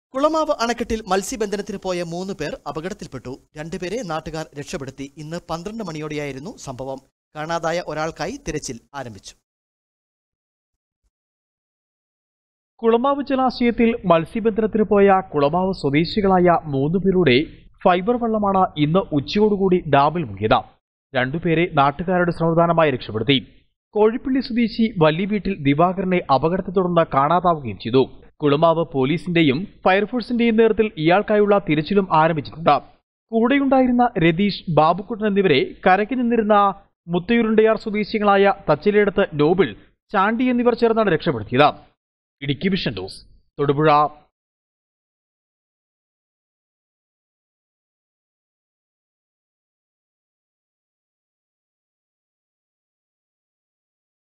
കുളമാവ് അണക്കെട്ടിൽ മത്സ്യബന്ധനത്തിന് പോയ മൂന്ന് പേർ അപകടത്തിൽപ്പെട്ടു രണ്ടുപേരെ നാട്ടുകാർ രക്ഷപ്പെടുത്തി ഇന്ന് പന്ത്രണ്ട് മണിയോടെയായിരുന്നു സംഭവം കാണാതായ ഒരാൾക്കായി തിരച്ചിൽ ആരംഭിച്ചു കുളമാവ് ജലാശയത്തിൽ മത്സ്യബന്ധനത്തിന് പോയ കുളമാവ് സ്വദേശികളായ മൂന്ന് പേരുടെ ഫൈബർ വള്ളമാണ് ഇന്ന് ഉച്ചയോടുകൂടി ഡാമിൽ മുങ്ങിയത് രണ്ടുപേരെ നാട്ടുകാരുടെ സാവധാനമായി രക്ഷപ്പെടുത്തി കോഴിപ്പള്ളി സ്വദേശി വല്ലി വീട്ടിൽ ദിവാകരനെ അപകടത്തെ തുടർന്ന് കാണാതാവുകയും ചെയ്തു കുളമാവ് പോലീസിന്റെയും ഫയർഫോഴ്സിന്റെയും നേതൃത്വത്തിൽ ഇയാൾക്കായുള്ള തിരച്ചിലും ആരംഭിച്ചിട്ടുണ്ട് കൂടെയുണ്ടായിരുന്ന രതീഷ് ബാബുക്കുട്ടൻ എന്നിവരെ കരയ്ക്ക് നിന്നിരുന്ന മുത്തയൂരുണ്ടയാർ സ്വദേശികളായ തച്ചിലയിടത്ത് നോബിൾ ചാണ്ടി എന്നിവർ ചേർന്നാണ് രക്ഷപ്പെടുത്തിയത് ഇടുക്കി വിഷൻ ന്യൂസ് തൊടുപുഴ